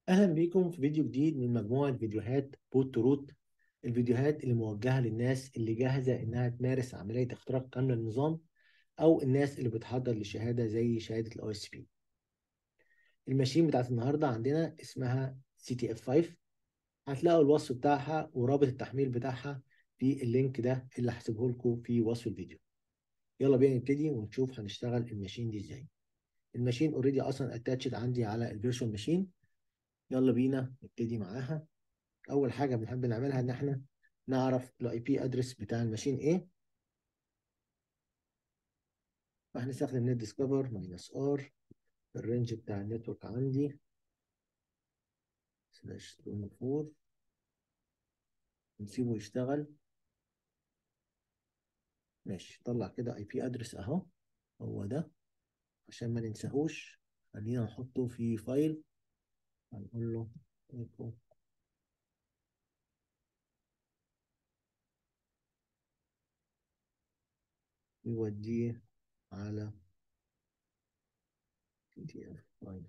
أهلا بيكم في فيديو جديد من مجموعة فيديوهات بوت تو روت الفيديوهات اللي موجهة للناس اللي جاهزة إنها تمارس عملية اختراق كاملة للنظام أو الناس اللي بتحضر لشهادة زي شهادة ال OSP الماشين بتاعت النهاردة عندنا اسمها CTF5 هتلاقوا الوصف بتاعها ورابط التحميل بتاعها في اللينك ده اللي هسيبه لكم في وصف الفيديو يلا بينا نبتدي ونشوف هنشتغل الماشين دي ازاي الماشين اوريدي اصلا اتاتشد عندي على الفيرشوال ماشين يلا بينا نبتدي معاها اول حاجه بنحب نعملها ان احنا نعرف الاي بي ادرس بتاع الماشين ايه فهنستخدم نت ديسكفر ماينس ار الرينج بتاع النتورك عندي سلاش 24 نسيبه يشتغل ماشي طلع كده اي بي ادرس اهو هو ده عشان ما ننساهوش خلينا نحطه في فايل هنقول له ايكو يوديه على PDF فايل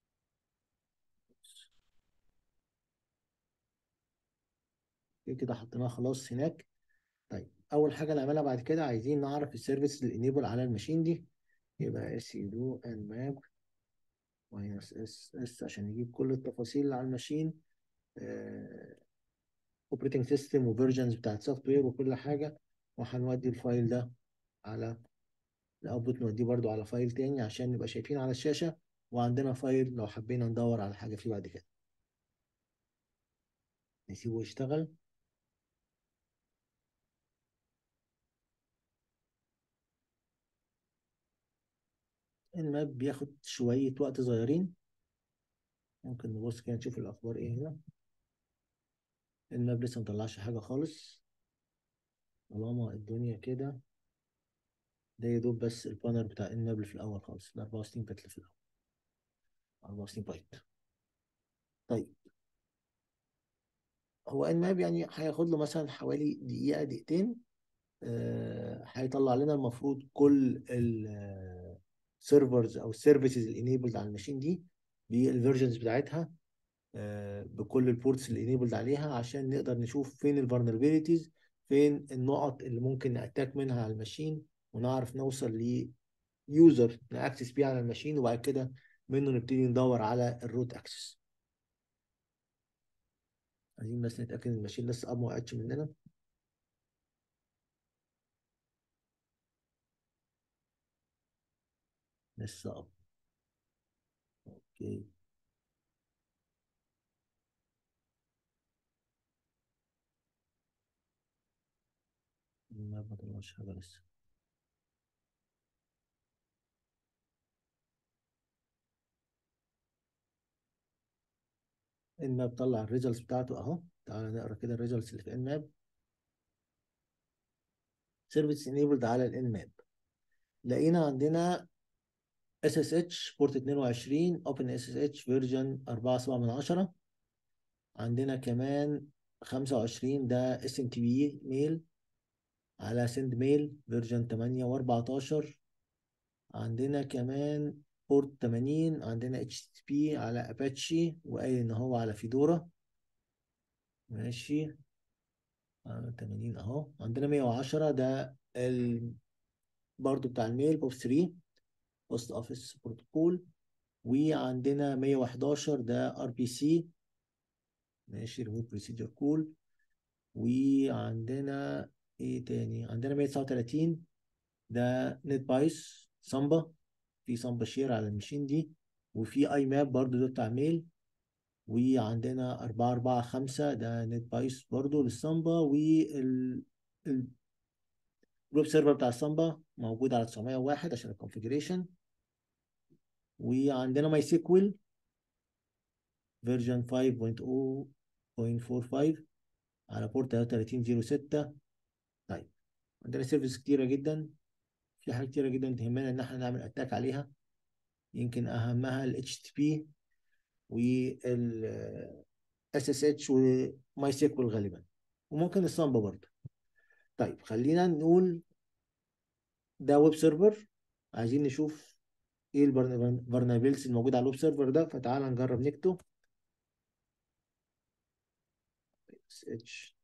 كده حطيناه خلاص هناك طيب اول حاجه نعملها بعد كده عايزين نعرف السيرفيس اللي انيبل على الماشين دي يبقى اس يو ان ماب ماينس اس اس عشان نجيب كل التفاصيل اللي على الماشين اوبريتنج سيستم وفيرجنز بتاعت سوفت وير وكل حاجه وهنودي الفايل ده على الاوتبوت نوديه برضو على فايل تاني عشان نبقى شايفين على الشاشه وعندنا فايل لو حبينا ندور على حاجه فيه بعد كده نسيبه يشتغل الماب بياخد شوية وقت صغيرين ممكن نبص كده نشوف الأخبار إيه هنا الماب لسه مطلعش حاجة خالص طالما الدنيا كده ده يا دوب بس البانر بتاع الماب اللي في الأول خالص ال 64 بت اللي في الأول 64 بايت طيب هو الماب يعني هياخد له مثلا حوالي دقيقة دقيقتين هيطلع لنا المفروض كل ال سيرفرز او السيرفيسز الانيبلد على الماشين دي بالفيرجنز بتاعتها بكل البورتس اللي انيبلد عليها عشان نقدر نشوف فين الفولنربيليتيز فين النقط اللي ممكن ناتاك منها على الماشين ونعرف نوصل ل يوزر ناكسس بيه على الماشين وبعد كده منه نبتدي ندور على الروت اكسس عايزين بس نتاكد ان الماشين لسه اب ما وقعتش مننا لسه اب اوكي ما بطلعش حاجه لسه الماب طلع الريزلتس بتاعته اهو تعالى نقرا كده الريزلتس اللي في الماب سيرفيس انيبلد على الانماب لقينا عندنا اس اس اتش بورت 22 اوبن اس اس اتش فيرجن 4.7 من 10 عندنا كمان 25 ده اس ام تي بي ميل على سند ميل فيرجن 8 و14 عندنا كمان بورت 80 عندنا اتش تي بي على اباتشي وقايل ان هو على فيدورا ماشي 80 اهو عندنا 110 ده ال برضو بتاع الميل بوب 3 بوست اوفيس بروتوكول وعندنا 111 ده ار بي سي ماشي ريموت بروسيجر كول وعندنا ايه تاني عندنا 139 ده نت بايس سامبا في سامبا شير على الماشين دي وفي اي ماب برضو ده بتاع ميل وعندنا 445 ده نت بايس برضو للسامبا وال الويب سيرفر بتاع السامبا موجود على 901 عشان الكونفيجريشن وعندنا ماي سيكوال فيرجن 5.0.45 على بورت 3306 طيب عندنا سيرفيس كتيرة جدا في حاجات كتيرة جدا تهمنا ان احنا نعمل اتاك عليها يمكن اهمها ال HTTP وال SSH وماي سيكوال غالبا وممكن السامبا برضه طيب خلينا نقول ده ويب سيرفر عايزين نشوف ايه الفولنربيلتيز الموجوده على الويب سيرفر ده فتعالى نجرب نكتب اس اتش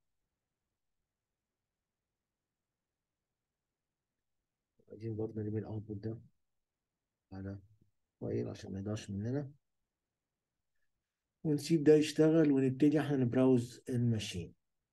عايزين برضه نرمي الاوتبوت ده على فايل عشان ما يضيعش مننا ونسيب ده يشتغل ونبتدي احنا نبراوز الماشين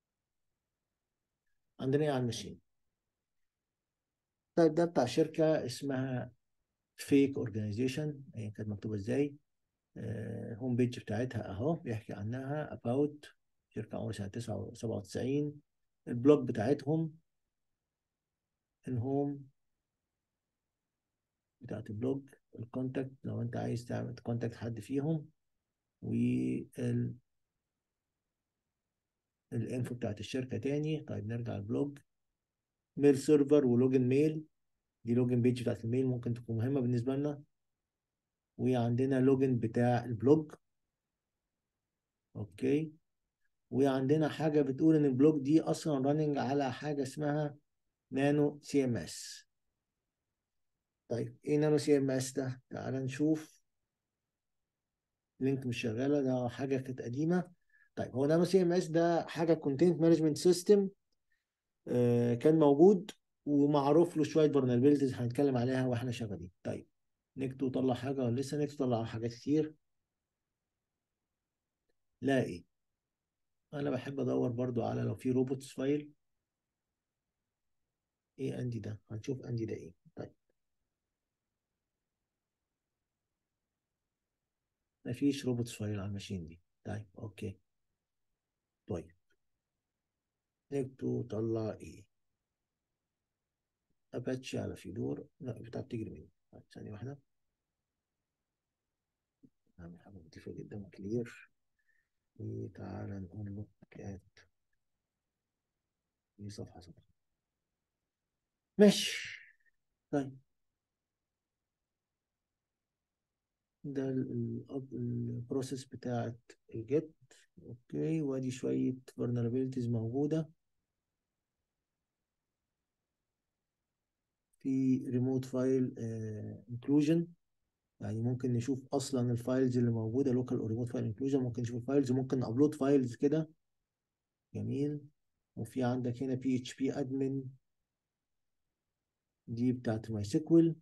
عندنا ايه على الماشين طيب ده بتاع شركة اسمها فيك اورجانيزيشن ايا كانت مكتوبة ازاي هوم بيج بتاعتها اهو بيحكي عنها about شركة عمرها سنة 97 البلوج بتاعتهم الهوم بتاعت البلوج الكونتاكت لو انت عايز تعمل كونتاكت حد فيهم وال الانفو بتاعت الشركة تاني طيب نرجع البلوج ميل سيرفر ولوجن ميل دي لوجن بيج بتاعت الميل ممكن تكون مهمة بالنسبة لنا وعندنا لوجن بتاع البلوج اوكي وعندنا حاجة بتقول ان البلوج دي اصلا راننج على حاجة اسمها نانو سي ام اس طيب ايه نانو سي ام اس ده تعال نشوف لينك مش شغالة ده حاجة كانت قديمة طيب هو نانو سي ام اس ده حاجة كونتنت مانجمنت سيستم كان موجود ومعروف له شوية فولنربيلتيز هنتكلم عليها واحنا شغالين طيب نكتب طلع حاجة ولا لسه نكتب طلع حاجات كتير لا ايه انا بحب ادور برضو على لو في روبوتس فايل ايه اندي ده هنشوف اندي ده ايه طيب مفيش روبوتس فايل على الماشين دي طيب اوكي طيب نكتب طلع ايه اباتشي على فيدور لا بتاع بتجري مني طيب ثانية واحدة نعمل حاجة لطيفة جدا كلير وتعالى نقول له كات دي صفحة صفحة ماشي طيب ده البروسيس بتاعت الجيت اوكي وادي شوية vulnerabilities موجودة في ريموت فايل انكلوجن يعني ممكن نشوف اصلا الفايلز اللي موجوده لوكال او ريموت فايل انكلوجن ممكن نشوف الفايلز ممكن ابلود فايلز كده جميل وفي عندك هنا بي اتش بي ادمن دي بتاعت ماي سيكوال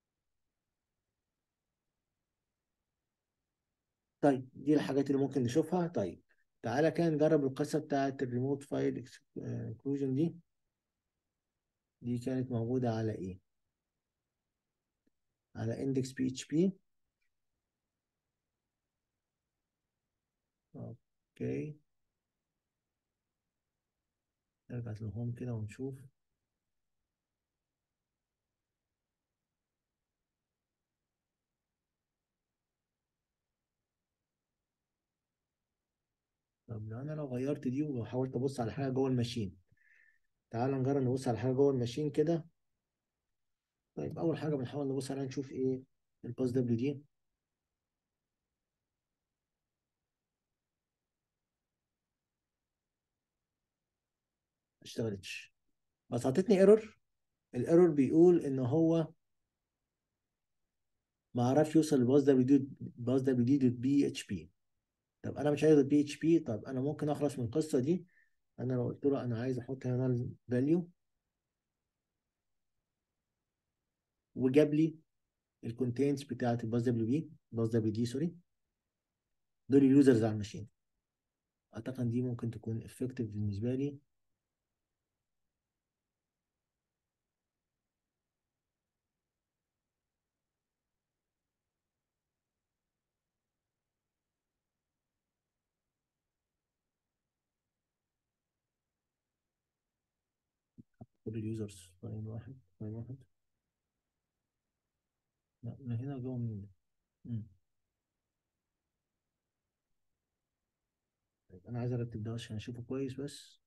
طيب دي الحاجات اللي ممكن نشوفها طيب تعالى كده نجرب القصه بتاعت الريموت فايل انكلوجن دي دي كانت موجوده على ايه على index PHP اوكي نرجع للهوم كده ونشوف طب لو انا لو غيرت دي وحاولت ابص على حاجه جوه الماشين تعال نجرب نبص على حاجه جوه الماشين كده طيب اول حاجه بنحاول نبص عليها نشوف ايه الباس دبليو دي ما اشتغلتش بس عطتني ايرور الايرور بيقول ان هو ما عرفش يوصل لباس دبليو دي باس دبليو دي دوت بي اتش بي طب انا مش عايز البي اتش بي طب انا ممكن اخلص من القصه دي انا لو قلت له انا عايز احط هنا الفاليو وجاب لي الكونتينتس بتاعت الباس دبليو بي باس دبليو دي سوري دول اليوزرز على الماشين اعتقد دي ممكن تكون افكتيف بالنسبه لي كل اليوزرز فاين واحد فاين واحد لا من هنا جوه منين ده طيب انا عايز ارتب ده عشان اشوفه كويس بس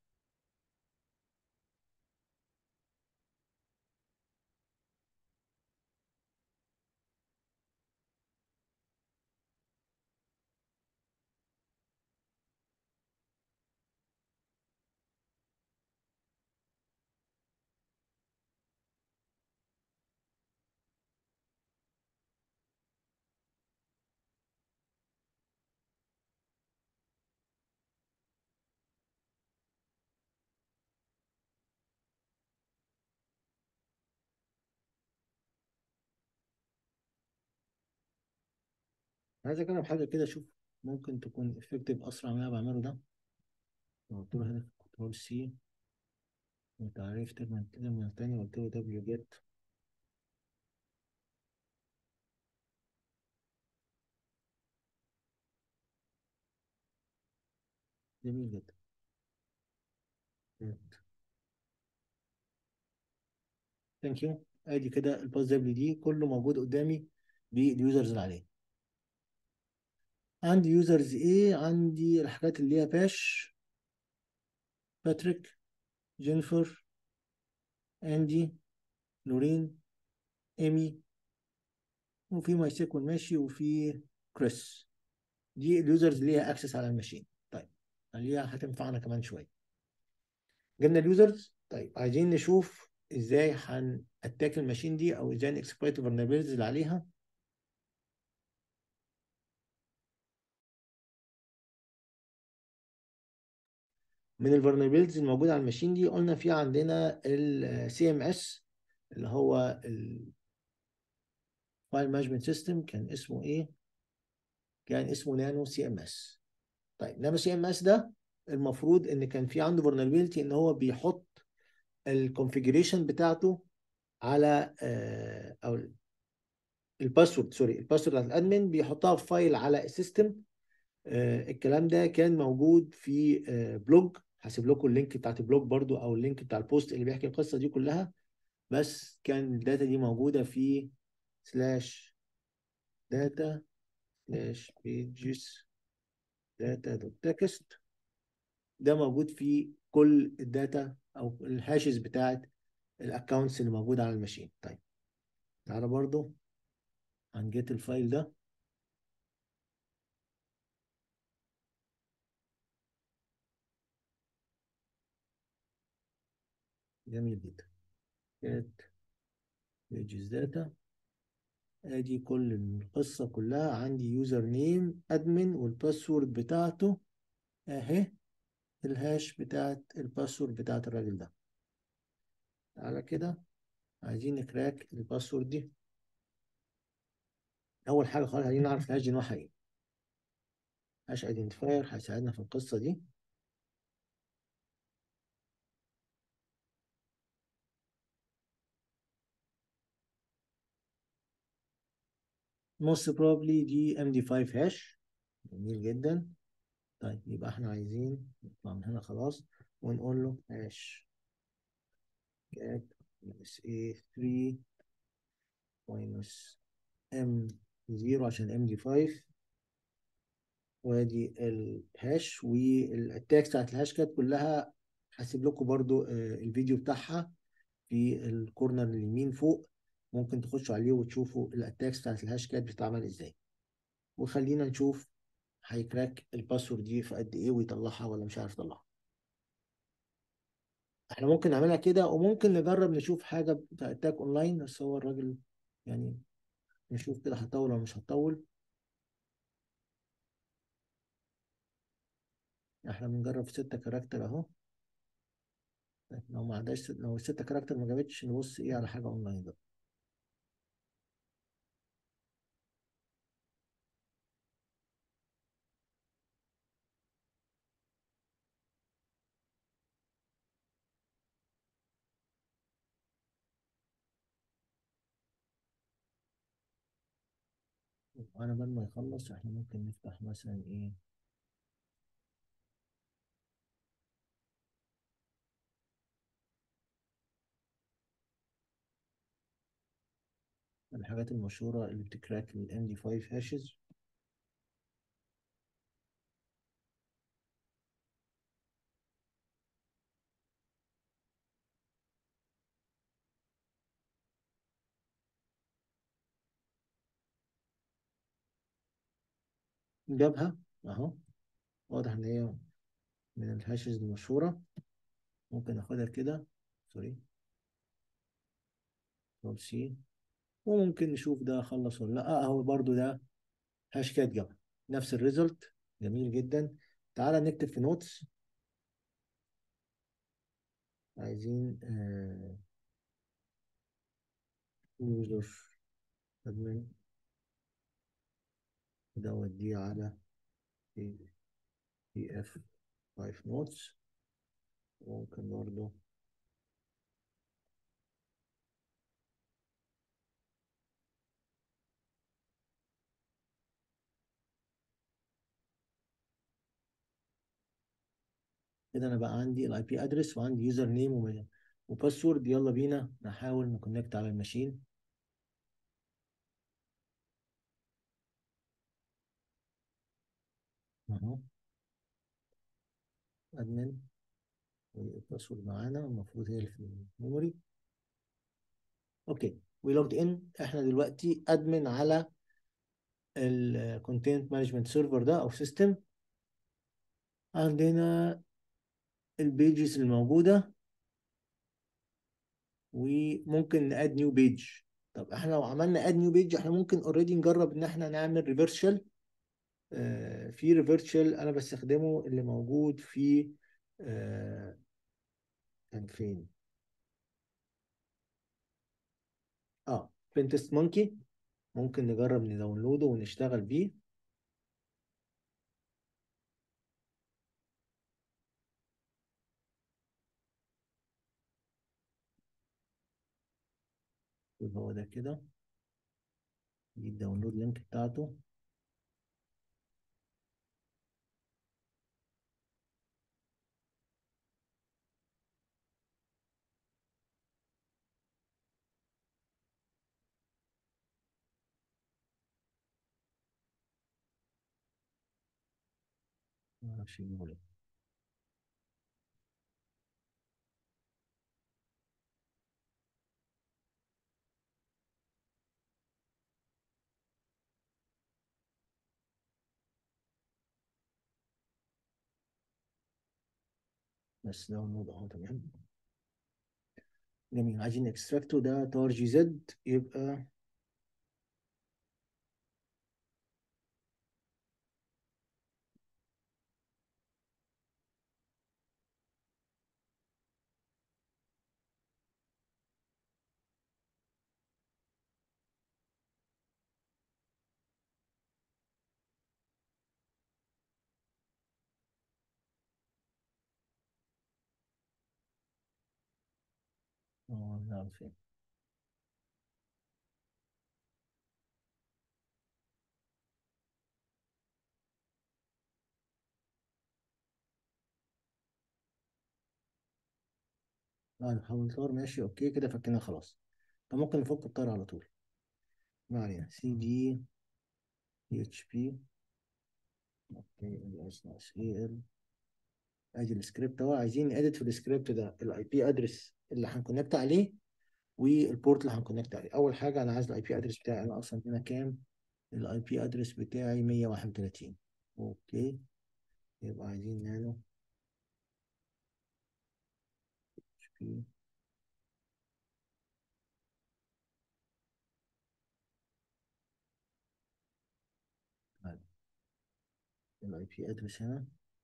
عايز اجرب حاجه كده اشوف ممكن تكون افكتيف اسرع من اللي انا بعمله ده لو قلت له هنا كنترول سي وتعريف ترمينال ترمينال تاني قلت له دبليو جيت جميل جدا ثانك يو ادي كده الباس دبليو دي كله موجود قدامي باليوزرز اللي عليه عندي يوزرز ايه عندي الحاجات اللي هي باش باتريك جينيفر اندي نورين ايمي وفي ماي سيكون ماشي وفي كريس دي اليوزرز اللي ليها اكسس على الماشين طيب خليها هتنفعنا كمان شويه جبنا اليوزرز طيب عايزين نشوف ازاي هنأتاك الماشين دي او ازاي نكسبلويت الفولنربيلتيز اللي عليها من الفولنربيلتيز الموجوده على الماشين دي قلنا في عندنا السي ام اس اللي هو الفايل مانجمنت سيستم كان اسمه ايه؟ كان اسمه نانو سي ام اس طيب نانو سي ام اس ده المفروض ان كان في عنده فولنربيلتي ان هو بيحط الكونفيجريشن بتاعته على آه، او الباسورد سوري الباسورد بتاعت الادمن بيحطها في فايل على السيستم آه، الكلام ده كان موجود في آه، بلوج هسيب لكم اللينك بتاعت البلوج برضو او اللينك بتاع البوست اللي بيحكي القصه دي كلها بس كان الداتا دي موجوده في سلاش داتا سلاش بيجز داتا دوت تكست ده موجود في كل الداتا او الهاشز بتاعت الاكونتس اللي موجوده على الماشين طيب تعالى برضو هنجيت الفايل ده جميل جدا get pages data ادي كل القصة كلها عندي يوزر نيم ادمن والباسورد بتاعته اهي الهاش بتاعت الباسورد بتاعت الراجل ده على كده عايزين نكراك الباسورد دي اول حاجة خالص عايزين نعرف الهاش دي نوعها ايه هاش ايدنتيفاير هيساعدنا في القصة دي most probably دي MD5 هاش جميل جدا طيب يبقى احنا عايزين نطلع من هنا خلاص ونقول له هاش get minus A3 minus M0 عشان MD5 وادي الهاش والاتاكس بتاعت الهاش كانت كلها هسيب لكم برضو آه، الفيديو بتاعها في الكورنر اليمين فوق ممكن تخشوا عليه وتشوفوا الاتاكس بتاعت الهاش كات بتتعمل ازاي وخلينا نشوف هيكراك الباسورد دي في قد ايه ويطلعها ولا مش عارف يطلعها احنا ممكن نعملها كده وممكن نجرب نشوف حاجة بتاع اتاك اونلاين بس هو الراجل يعني نشوف كده هتطول ولا مش هتطول احنا بنجرب في ستة كاركتر اهو طيب لو ما عداش لو الستة كاركتر ما جابتش نبص ايه على حاجة اونلاين بقى وانا بال ما يخلص احنا ممكن نفتح مثلا ايه الحاجات المشهورة اللي بتكراك ال MD5 هاشز جابها اهو واضح ان هي من الهاشز المشهورة ممكن اخدها كده سوري كنترول سي وممكن نشوف ده خلص ولا لا اهو برضو ده هاش كات جابها نفس الريزلت جميل جدا تعالى نكتب في نوتس عايزين يوزر admin دوت دي على بي اف 5 نوتس ممكن برضه كده انا بقى عندي الاي بي ادرس وعندي يوزر نيم وباسورد يلا بينا نحاول نكونكت على الماشين اهو ادمن والباسورد معانا المفروض هي اللي في الميموري اوكي وي لوجد ان احنا دلوقتي ادمن على الكونتنت مانجمنت سيرفر ده او سيستم عندنا البيجز الموجوده وممكن ناد نيو بيج طب احنا لو عملنا اد نيو بيج احنا ممكن اوريدي نجرب ان احنا نعمل ريفرشال آه في ريفرشال انا بستخدمه اللي موجود في آه كان فين اه بنتست مونكي ممكن نجرب نداونلوده ونشتغل بيه هو ده كده دي الداونلود لينك بتاعته معرفش يجيبه ليه بس داونلود اهو تمام جميل عايزين اكستراكتو ده تار جي زد يبقى اه نعم فين اه نحول تار ماشي اوكي كده فكنا خلاص فممكن نفك التار على طول ما علينا سي دي اتش بي اوكي الاس ناقص اي ال ادي السكريبت اهو عايزين اديت في السكريبت ده الاي بي ادرس اللي هنكونكت عليه والبورت اللي هنكونكت عليه اول حاجه انا عايز الاي بي ادرس بتاعي انا اصلا هنا كام الاي بي ادرس بتاعي 131 اوكي يبقى عايزين نانو اتش بي الاي بي ادرس هنا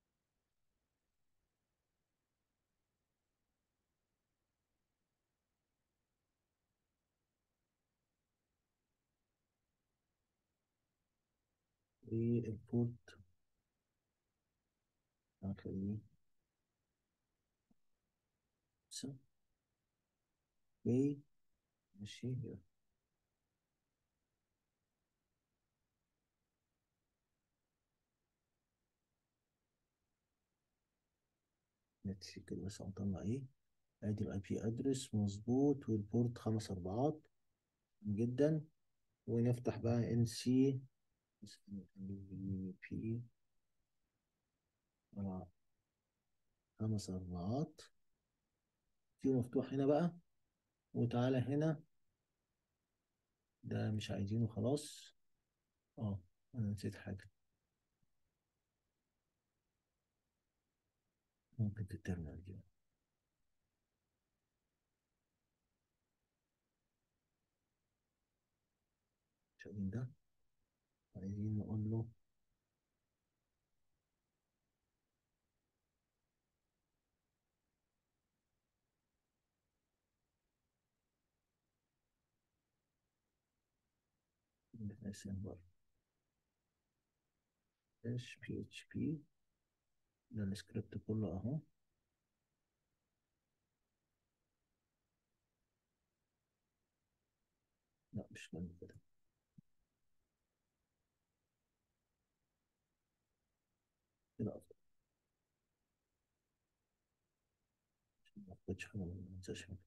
والبورت هتلاقيه اوكي ماشي نتشيك كده بس هنطلع ايه ادي الاي بي ادرس مظبوط والبورت خمس اربعات جدا ونفتح بقى ان سي بي خمس اربعات في مفتوح هنا بقى وتعالى هنا ده مش عايزينه خلاص اه انا نسيت حاجة ممكن في الترمينال دي شايفين ده عايزين نقول له بره ايش بي اتش بي ده السكريبت كله اهو لا مش كده كده كده افضل عشان ما افقدش حاجه ما انساش حاجه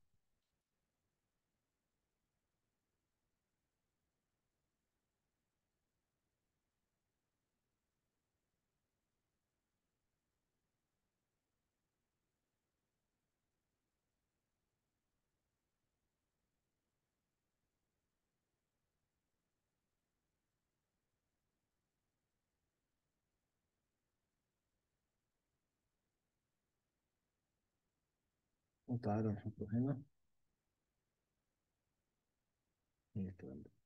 وتعالى نحطه هنا ايه الكلام ده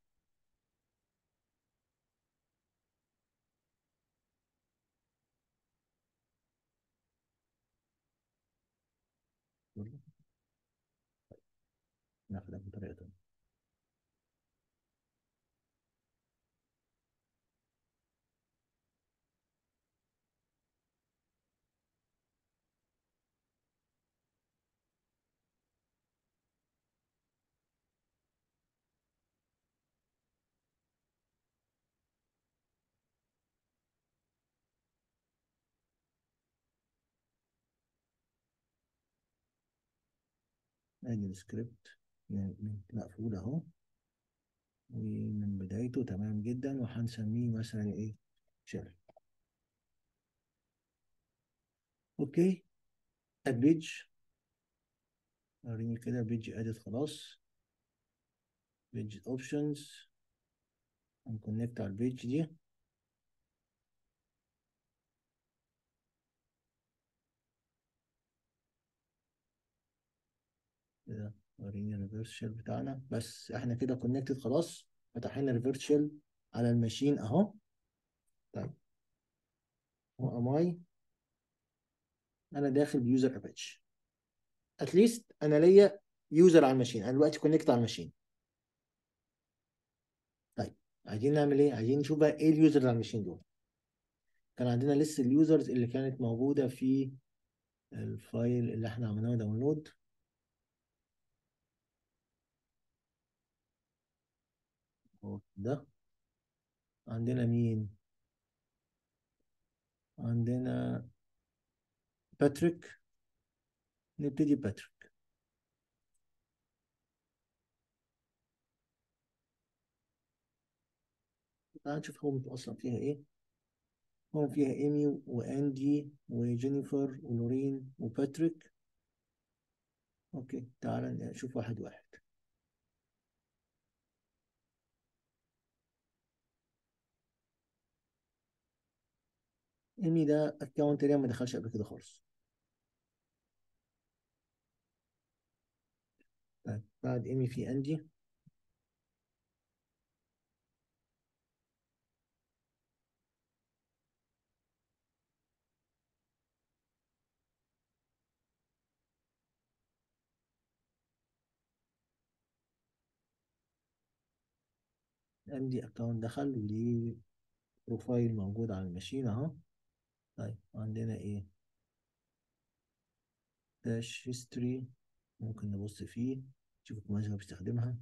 كله ناخدها بطريقه تانية ادي السكريبت من- من- مقفول اهو ومن بدايته تمام جدا وهنسميه مثلا ايه شيل اوكي البيج وريني كده بيج ادت خلاص بيج اوبشنز هنكونكت على البيج دي كده وريني الريفرس شيل بتاعنا بس احنا كده كونكتد خلاص فتحنا الريفرس شيل على الماشين اهو طيب هو اماي انا داخل بيوزر اباتش اتليست انا ليا يوزر على الماشين انا دلوقتي كونكت على الماشين طيب عايزين نعمل ايه عايزين نشوف بقى ايه اليوزرز على الماشين دول كان عندنا لسه اليوزرز اللي كانت موجوده في الفايل اللي احنا عملناه داونلود هو ده عندنا مين عندنا باتريك نبتدي باتريك تعال نشوف هو اصلا فيها ايه هو فيها ايمي واندي وجينيفر ولورين وباتريك اوكي تعال نشوف واحد واحد ايمي ده اكونت تقريبا ما دخلش قبل كده خالص طيب بعد ايمي في اندي اندي اكونت دخل وليه بروفايل موجود على الماشين اهو طيب عندنا ايه داش هيستوري ممكن نبص فيه نشوف الكوماندز اللي بيستخدمها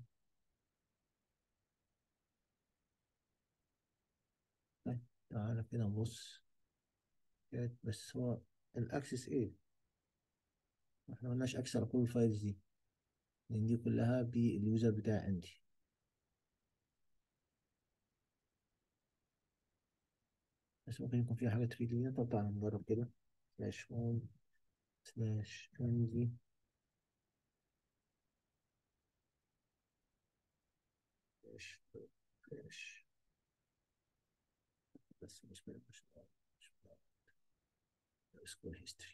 طيب تعالى كده نبص كانت بس هو الاكسس ايه احنا ملناش اكسس على كل الفايلز دي لان دي كلها باليوزر بتاعي عندي بس ممكن يكون فيها حاجة 3 دي طب تعالى نجرب كده سلاش هوم سلاش انزي سلاش سلاش بس مش مش مش سكول هيستوري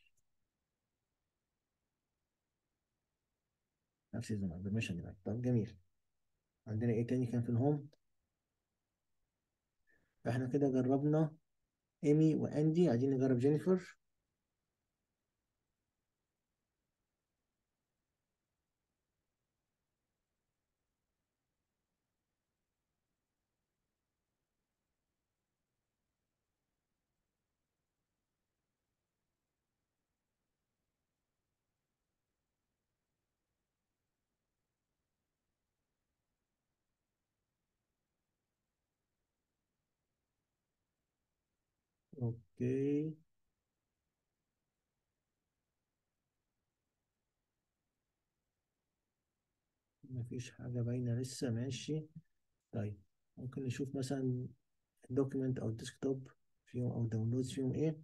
نفس الزمان برميشن دلوقتي طب جميل عندنا ايه تاني كان في الهوم فاحنا كده جربنا ايمي واندي عايزين نجرب جينيفر اوكي مفيش حاجة باينة لسه ماشي طيب ممكن نشوف مثلا الدوكيمنت او الديسكتوب فيهم او داونلودز فيهم ايه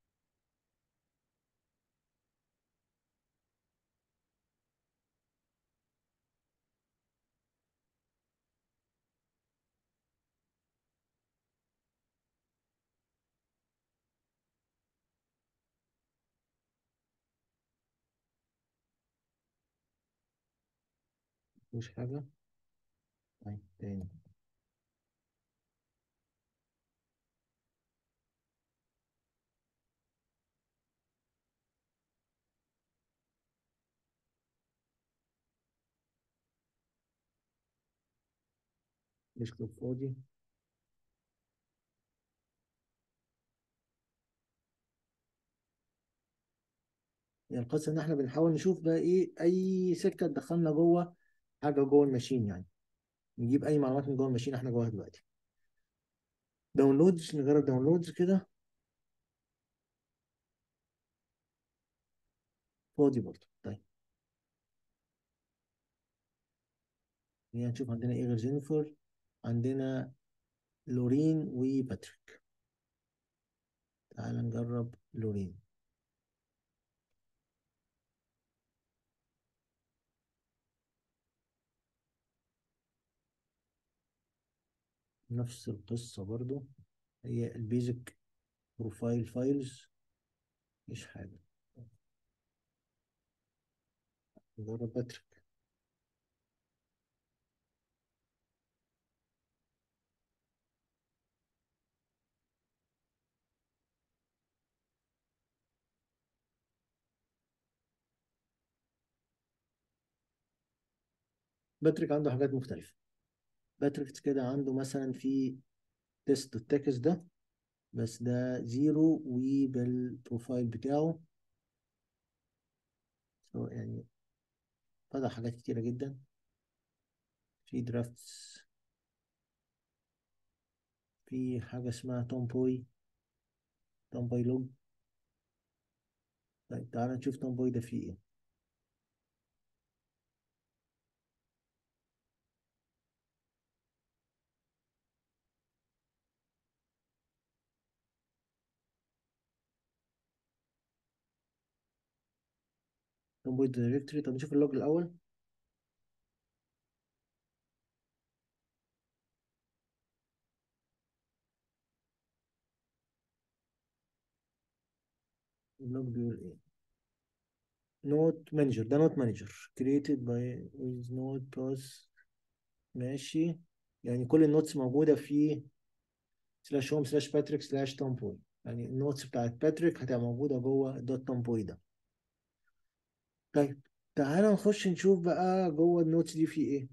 مفيش حاجة طيب تاني ديسكتوب فاضي يعني القصة ان احنا بنحاول نشوف بقى ايه اي سكة تدخلنا جوه حاجة جوه الماشين يعني نجيب اي معلومات من جوه الماشين احنا جواها دلوقتي داونلودز نجرب داونلودز كده فاضي برضه طيب يعني نشوف عندنا ايه غير جينيفر عندنا لورين وباتريك تعال نجرب لورين نفس القصة برضو هي البيزك بروفايل فايلز مفيش حاجة نجرب باتريك باتريك عنده حاجات مختلفة باتريك كده عنده مثلا في تيست التكست ده بس ده زيرو وبالبروفايل بتاعه سواء يعني فتح حاجات كتيرة جدا في درافتس في حاجة اسمها توم بوي توم بوي لوج طيب تعالى نشوف توم بوي ده فيه ايه توم بوي دايركتوري طب نشوف اللوج الأول اللوج بيقول ايه نوت مانجر ده نوت مانجر created by with node plus ماشي يعني كل النوتس موجودة في سلاش هوم سلاش باتريك سلاش توم بوي يعني النوتس بتاعت باتريك هتبقى موجودة جوه الدوت توم بوي ده طيب تعالى نخش نشوف بقى جوه النوتس دي في ايه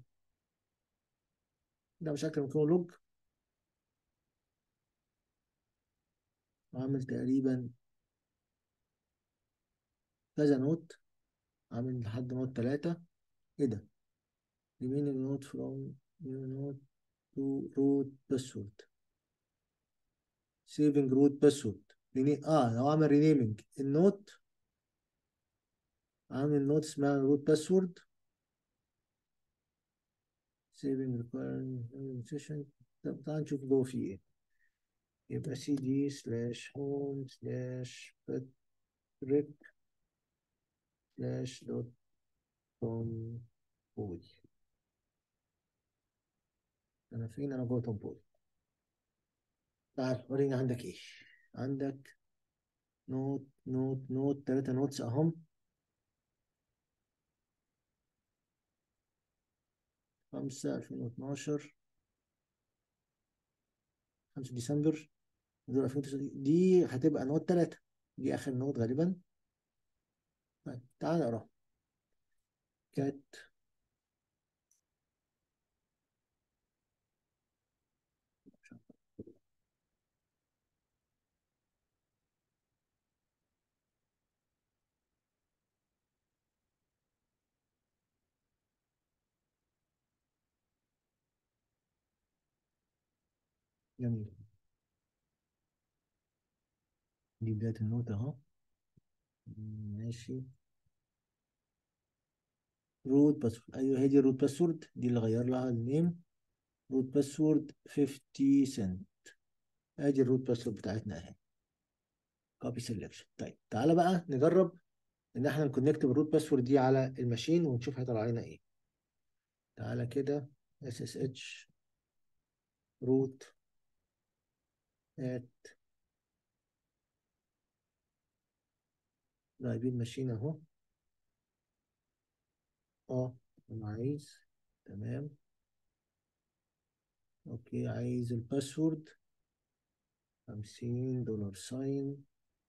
ده بشكل ممكن لوج عامل تقريبا كذا نوت عامل لحد نوت تلاتة ايه ده remaining note from new note to root password saving root password ريني... اه هو عامل renaming النوت عامل نوت اسمها روت باسورد saving requiring session طب تعال نشوف جوه فيه ايه يبقى سي دي سلاش هوم سلاش باتريك سلاش دوت كوم بوي انا فين انا جوه توم بوي تعال وريني عندك ايه عندك نوت نوت نوت تلاتة نوتس اهم خمسة ألفين واتناشر خمسة ديسمبر دول ألفين وتسعة دي هتبقى نوت تلاتة دي آخر نوت غالبا طيب تعال نقرا كات جميل دي بداية النوت اهو ماشي روت باسورد ايوه هي دي الروت باسورد دي اللي غير لها النيم روت باسورد 50 سنت ادي الروت باسورد بتاعتنا اهي كوبي سيلكشن طيب تعالى بقى نجرب ان احنا نكونكت بالروت باسورد دي على الماشين ونشوف هيطلع لنا ايه تعالى كده اس اس اتش روت ات جايبين ماشين اهو اه انا عايز تمام اوكي عايز الباسورد خمسين دولار ساين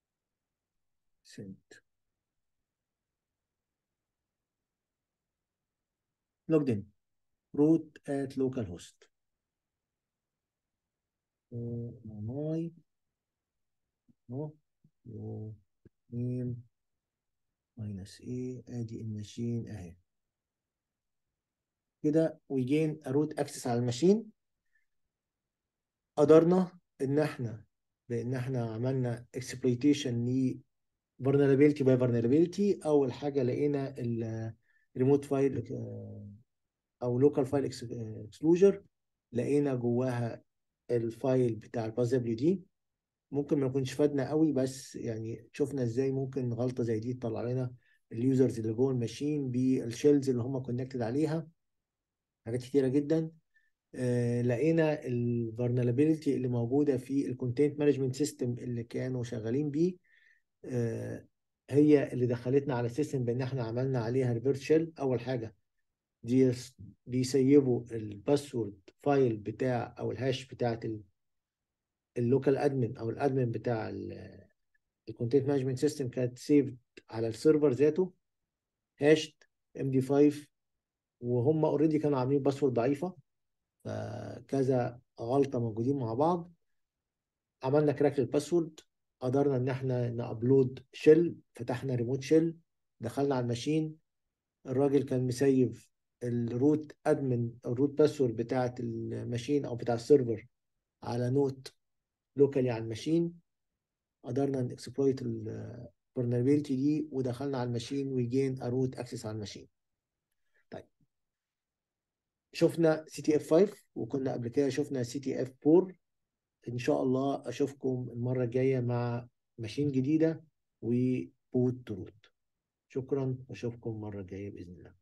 سنت لوجد ان روت ات لوكال هوست ماي اهو نيم ماينس ايه ادي الماشين اهي كده ويجين اروت اكسس على الماشين قدرنا ان احنا بان احنا عملنا اكسبلويتيشن ل vulnerability باي vulnerability اول حاجه لقينا الريموت فايل او لوكال فايل اكسكلوجر لقينا جواها الفايل بتاع الباز دبليو دي ممكن ما يكونش فادنا قوي بس يعني شفنا ازاي ممكن غلطه زي دي تطلع لنا اليوزرز اللي جوه الماشين بالشيلز اللي هم كونكتد عليها حاجات كتيره جدا آه لقينا الفولنربيلتي اللي موجوده في الكونتنت مانجمنت سيستم اللي كانوا شغالين بيه آه هي اللي دخلتنا على السيستم بان احنا عملنا عليها ريفيرس شيل اول حاجه دي بيسيبوا الباسورد فايل بتاع او الهاش بتاعت اللوكال ادمن او الادمن بتاع الكونتنت مانجمنت سيستم كانت سيفد على السيرفر ذاته هاشد ام دي 5 وهم اوريدي كانوا عاملين باسورد ضعيفه فكذا غلطه موجودين مع بعض عملنا كراك للباسورد قدرنا ان احنا نابلود شيل فتحنا ريموت شيل دخلنا على الماشين الراجل كان مسيف الروت ادمن الروت باسورد بتاعت الماشين او بتاع السيرفر على نوت لوكالي على الماشين قدرنا نكسبلويت الفولنربيلتي دي ودخلنا على الماشين ويجين اروت اكسس على الماشين طيب شفنا سي تي اف 5 وكنا قبل كده شفنا سي تي اف 4 ان شاء الله اشوفكم المره الجايه مع ماشين جديده وبوت تروت شكرا واشوفكم المره الجايه باذن الله